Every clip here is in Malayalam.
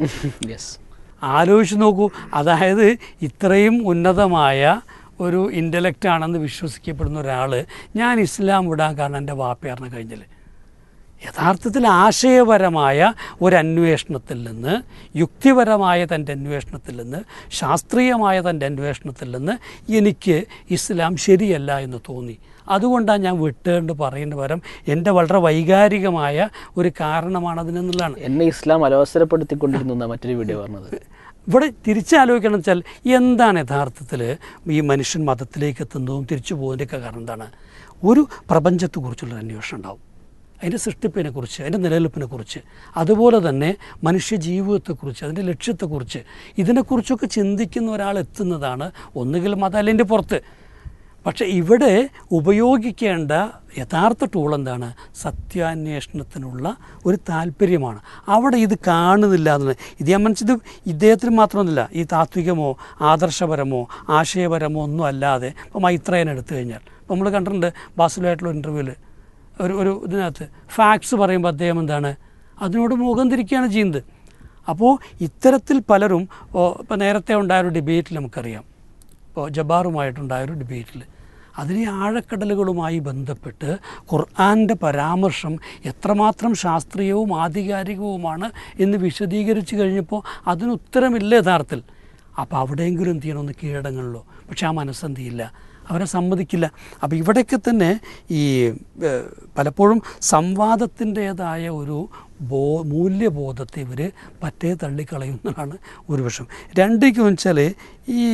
യെസ് ആലോചിച്ച് നോക്കൂ അതായത് ഇത്രയും ഉന്നതമായ ഒരു ഇൻ്റലക്റ്റ് ആണെന്ന് വിശ്വസിക്കപ്പെടുന്ന ഒരാൾ ഞാൻ ഇസ്ലാം വിടാൻ കാരണം എൻ്റെ വാപ്പയാറിന് കഴിഞ്ഞില്ല യഥാർത്ഥത്തിൽ ആശയപരമായ ഒരു അന്വേഷണത്തിൽ നിന്ന് യുക്തിപരമായ തൻ്റെ അന്വേഷണത്തിൽ നിന്ന് ശാസ്ത്രീയമായ തൻ്റെ അന്വേഷണത്തിൽ നിന്ന് എനിക്ക് ഇസ്ലാം ശരിയല്ല എന്ന് തോന്നി അതുകൊണ്ടാണ് ഞാൻ വിട്ടേണ്ട് പറയുന്ന പകരം എൻ്റെ വളരെ വൈകാരികമായ ഒരു കാരണമാണ് അതിനെന്നുള്ളതാണ് എന്നെ ഇസ്ലാം അലോസരപ്പെടുത്തിക്കൊണ്ടിരുന്നു എന്നാ മറ്റൊരു വീഡിയോ പറഞ്ഞത് ഇവിടെ തിരിച്ചാലോചിക്കണം വെച്ചാൽ എന്താണ് യഥാർത്ഥത്തിൽ ഈ മനുഷ്യൻ മതത്തിലേക്ക് എത്തുന്നതും തിരിച്ചു പോകുന്നതിൻ്റെയൊക്കെ കാരണം എന്താണ് ഒരു പ്രപഞ്ചത്തെക്കുറിച്ചുള്ള അന്വേഷണം ഉണ്ടാവും അതിൻ്റെ സൃഷ്ടിപ്പിനെ കുറിച്ച് അതിൻ്റെ നിലനിൽപ്പിനെ കുറിച്ച് അതുപോലെ തന്നെ മനുഷ്യ ജീവിതത്തെക്കുറിച്ച് അതിൻ്റെ ലക്ഷ്യത്തെക്കുറിച്ച് ഇതിനെക്കുറിച്ചൊക്കെ ചിന്തിക്കുന്ന ഒരാൾ എത്തുന്നതാണ് ഒന്നുകിൽ മതം അല്ലെങ്കിൽ പുറത്ത് പക്ഷേ ഇവിടെ ഉപയോഗിക്കേണ്ട യഥാർത്ഥ ടൂൾ എന്താണ് സത്യാന്വേഷണത്തിനുള്ള ഒരു താല്പര്യമാണ് അവിടെ ഇത് കാണുന്നില്ല എന്നത് ഇത് ഞാൻ മനസ്സിത് ഇദ്ദേഹത്തിന് മാത്രമൊന്നുമില്ല ഈ താത്വികമോ ആദർശപരമോ ആശയപരമോ ഒന്നും അല്ലാതെ ഇപ്പോൾ മൈത്രേനെ എടുത്തു കഴിഞ്ഞാൽ ഇപ്പോൾ നമ്മൾ കണ്ടിട്ടുണ്ട് ബാസിലുമായിട്ടുള്ള ഇൻ്റർവ്യൂവിൽ ഒരു ഒരു ഇതിനകത്ത് ഫാക്ട്സ് പറയുമ്പോൾ അദ്ദേഹം എന്താണ് അതിനോട് മുഖം തിരിക്കുകയാണ് ചെയ്യുന്നത് അപ്പോൾ ഇത്തരത്തിൽ പലരും ഇപ്പോൾ നേരത്തെ ഉണ്ടായ ഒരു ഡിബേറ്റിൽ നമുക്കറിയാം ഇപ്പോൾ ജബാറുമായിട്ടുണ്ടായൊരു ഡിബേറ്റിൽ അതിലെ ആഴക്കടലുകളുമായി ബന്ധപ്പെട്ട് ഖുർആൻ്റെ പരാമർശം എത്രമാത്രം ശാസ്ത്രീയവും ആധികാരികവുമാണ് എന്ന് വിശദീകരിച്ച് കഴിഞ്ഞപ്പോൾ അതിന് ഉത്തരമില്ല യഥാർത്ഥത്തിൽ അപ്പോൾ അവിടെയെങ്കിലും എന്ത് ചെയ്യണം ഒന്ന് കീഴടങ്ങളിലോ പക്ഷെ ആ മനസ്സെന്തിയില്ല അവരെ സമ്മതിക്കില്ല അപ്പോൾ ഇവിടെയൊക്കെ തന്നെ ഈ ഏഹ്, പലപ്പോഴും സംവാദത്തിൻ്റേതായ ഒരു ബോ മൂല്യബോധത്തെ ഇവർ പറ്റേ തള്ളിക്കളയുന്നതാണ് ഒരു വശം രണ്ടേക്കെന്ന് വെച്ചാൽ ഈ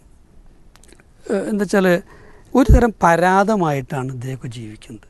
ഏഹ്, എന്താ വെച്ചാൽ ഒരു തരം പരാതമായിട്ടാണ് ഇദ്ദേഹമൊക്കെ ജീവിക്കുന്നത്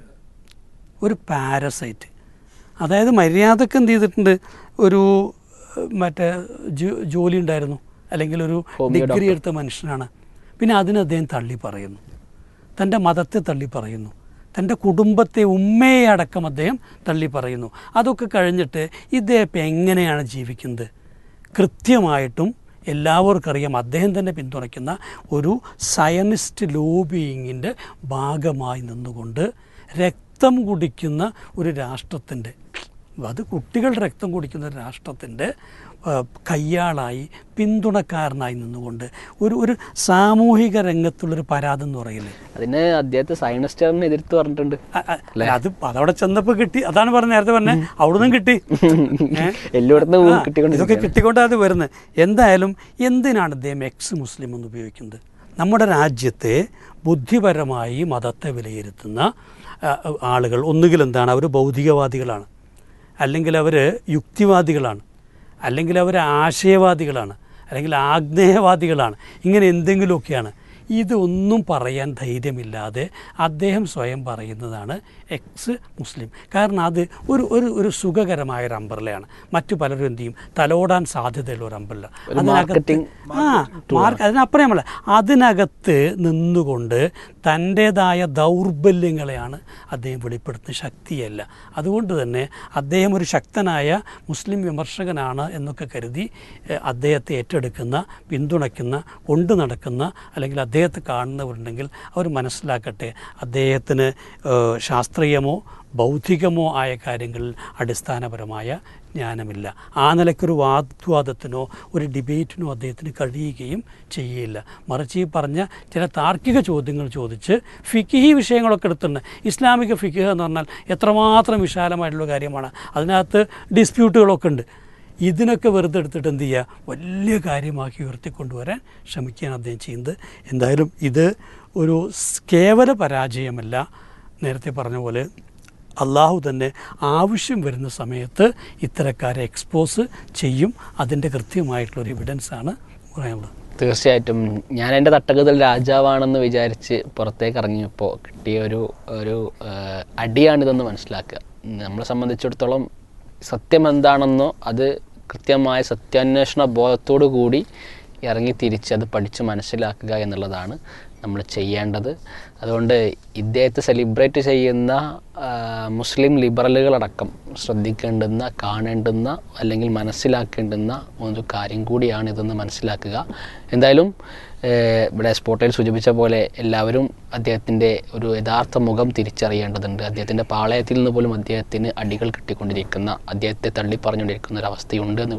ഒരു പാരസൈറ്റ് അതായത് മര്യാദക്ക് എന്ത് ചെയ്തിട്ടുണ്ട് ഒരു ഏഹ്, മറ്റേ ജോ- ജോലി ഉണ്ടായിരുന്നു അല്ലെങ്കിൽ ഒരു ഹോമിയോ ഡിഗ്രി ഡോക്ടർ. എടുത്ത മനുഷ്യനാണ് പിന്നെ അതിന് അദ്ദേഹം തള്ളി പറയുന്നു തൻ്റെ മതത്തെ തള്ളി പറയുന്നു തൻ്റെ കുടുംബത്തെ ഉമ്മയെ അടക്കം അദ്ദേഹം തള്ളി പറയുന്നു അതൊക്കെ കഴിഞ്ഞിട്ട് ഇദ്ദേഹം ഇപ്പം എങ്ങനെയാണ് ജീവിക്കുന്നത് കൃത്യമായിട്ടും എല്ലാവർക്കും അറിയാം അദ്ദേഹം തന്നെ പിന്തുണയ്ക്കുന്ന ഒരു സയനിസ്റ്റ് ലോബിയിങ്ങിൻ്റെ ഭാഗമായി നിന്നുകൊണ്ട് രക്തം കുടിക്കുന്ന ഒരു രാഷ്ട്രത്തിൻ്റെ അത് കുട്ടികൾ രക്തം കുടിക്കുന്ന ഒരു രാഷ്ട്രത്തിൻ്റെ ആ, കയ്യാളായി പിന്തുണക്കാരനായി നിന്നുകൊണ്ട് ഒരു ഒരു സാമൂഹിക രംഗത്തുള്ളൊരു പരാതി എന്ന് പറയില്ലേ അതിന് അദ്ദേഹത്തെ സയനിസ്റ്റുകാരനെ എതിർത്ത് പറഞ്ഞിട്ടുണ്ട് അ- അ- അത് അതവിടെ ചെന്നപ്പോൾ കിട്ടി അതാണ് പറഞ്ഞ നേരത്തെ പറഞ്ഞത് അവിടുന്ന് കിട്ടി ഏ? എല്ലായിടത്തും ആ, കിട്ടിക്കൊണ്ട് ഇതൊക്കെ കിട്ടിക്കൊണ്ടാണ് അത് വരുന്നത് എന്തായാലും എന്തിനാണ് ഇദ്ദേഹം എക്സ് മുസ്ലിം എന്ന് ഉപയോഗിക്കുന്നത് നമ്മുടെ രാജ്യത്തെ ബുദ്ധിപരമായി മതത്തെ വിലയിരുത്തുന്ന ആ, ആളുകൾ ഒന്നുകിൽ എന്താണ് അവർ ഭൗതികവാദികളാണ് അല്ലെങ്കിൽ അവർ യുക്തിവാദികളാണ് അല്ലെങ്കിൽ അവർ ആശയവാദികളാണ് അല്ലെങ്കിൽ ആഗ്നേയവാദികളാണ് ഇങ്ങനെ എന്തെങ്കിലുമൊക്കെയാണ് ഇതൊന്നും പറയാൻ ധൈര്യമില്ലാതെ അദ്ദേഹം സ്വയം പറയുന്നതാണ് എക്സ് മുസ്ലിം കാരണം അത് ഒരു ഒരു ഒരു സുഖകരമായ ഒരു അമ്പർലയാണ് മറ്റു പലരും എന്ത് ചെയ്യും തലോടാൻ സാധ്യതയുള്ള ഒരു അമ്പർല ഒരു marketing ആ മാർക്ക് അതിനപ്പുറമല്ല അതിനകത്ത് നിന്നുകൊണ്ട് തൻ്റേതായ ദൗർബല്യങ്ങളെയാണ് അദ്ദേഹം വെളിപ്പെടുത്തുന്ന ശക്തിയല്ല അതുകൊണ്ട് തന്നെ അദ്ദേഹം ഒരു ശക്തനായ മുസ്ലിം വിമർശകനാണ് എന്നൊക്കെ കരുതി ഏഹ്, അദ്ദേഹത്തെ ഏറ്റെടുക്കുന്ന പിന്തുണയ്ക്കുന്ന കൊണ്ടു നടക്കുന്ന അല്ലെങ്കിൽ അദ്ദേഹത്തെ കാണുന്നവരുണ്ടെങ്കിൽ അവർ മനസ്സിലാക്കട്ടെ അദ്ദേഹത്തിന് ഏഹ്, ശാസ്ത്രീയമോ ബൗദ്ധികമോ ആയ കാര്യങ്ങളിൽ അടിസ്ഥാനപരമായ ജ്ഞാനമില്ല ആ നിലയ്ക്കൊരു വാഗ്വാദത്തിനോ ഒരു ഡിബേറ്റിനോ അദ്ദേഹത്തിന് കഴിയുകയും ചെയ്യില്ല മറിച്ച് ഈ പറഞ്ഞ ചില താർക്കിക ചോദ്യങ്ങൾ ചോദിച്ച് ഫിക്കിഹി വിഷയങ്ങളൊക്കെ എടുത്തിട്ടുണ്ട് ഇസ്ലാമിക ഫിക്കിഹ് എന്ന് പറഞ്ഞാൽ എത്രമാത്രം വിശാലമായിട്ടുള്ള കാര്യമാണ് അതിനകത്ത് ഡിസ്പ്യൂട്ടുകളൊക്കെ ഉണ്ട് ഇതിനൊക്കെ വെറുതെ എടുത്തിട്ട് എന്ത് ചെയ്യുക വലിയ കാര്യമാക്കി ഉയർത്തിക്കൊണ്ടുവരാൻ ശ്രമിക്കുകയാണ് അദ്ദേഹം ചെയ്യുന്നത് എന്തായാലും ഇത് ഒരു സ് കേവല പരാജയമല്ല നേരത്തെ പറഞ്ഞ പോലെ അള്ളാഹു തന്നെ ആവശ്യം വരുന്ന സമയത്ത് ഇത്തരക്കാരെ എക്സ്പോസ് ചെയ്യും അതിൻ്റെ കൃത്യമായിട്ടുള്ളൊരു എവിഡൻസാണ് പറയാനുള്ളത് തീർച്ചയായിട്ടും ഞാൻ എൻ്റെ തട്ടകത്തിൽ രാജാവാണെന്ന് വിചാരിച്ച് പുറത്തേക്ക് ഇറങ്ങിയപ്പോൾ കിട്ടിയ ഒരു ഒരു ആ, അടിയാണിതെന്ന് മനസ്സിലാക്കുക നമ്മളെ സംബന്ധിച്ചിടത്തോളം സത്യം എന്താണെന്നോ അത് കൃത്യമായ സത്യാന്വേഷണ ബോധത്തോടു കൂടി ഇറങ്ങി തിരിച്ച് അത് പഠിച്ച് മനസ്സിലാക്കുക എന്നുള്ളതാണ് നമ്മൾ ചെയ്യേണ്ടത് അതുകൊണ്ട് ഇദ്ദേഹത്തെ സെലിബ്രേറ്റ് ചെയ്യുന്ന ആ, മുസ്ലിം ലിബറലുകളടക്കം ശ്രദ്ധിക്കേണ്ടുന്ന കാണേണ്ടുന്ന അല്ലെങ്കിൽ മനസ്സിലാക്കേണ്ടുന്ന ഒരു കാര്യം കൂടിയാണ് ഇതെന്ന് മനസ്സിലാക്കുക എന്തായാലും ഏഹ്, ഇവിടെ സ്പോട്ടിൽ സൂചിപ്പിച്ച പോലെ എല്ലാവരും അദ്ദേഹത്തിൻ്റെ ഒരു യഥാർത്ഥ മുഖം തിരിച്ചറിയേണ്ടതുണ്ട് അദ്ദേഹത്തിൻ്റെ പാളയത്തിൽ നിന്ന് പോലും അദ്ദേഹത്തിന് അടികൾ കിട്ടിക്കൊണ്ടിരിക്കുന്ന അദ്ദേഹത്തെ തള്ളിപ്പറഞ്ഞുകൊണ്ടിരിക്കുന്ന ഒരു അവസ്ഥയുണ്ട് എന്ന്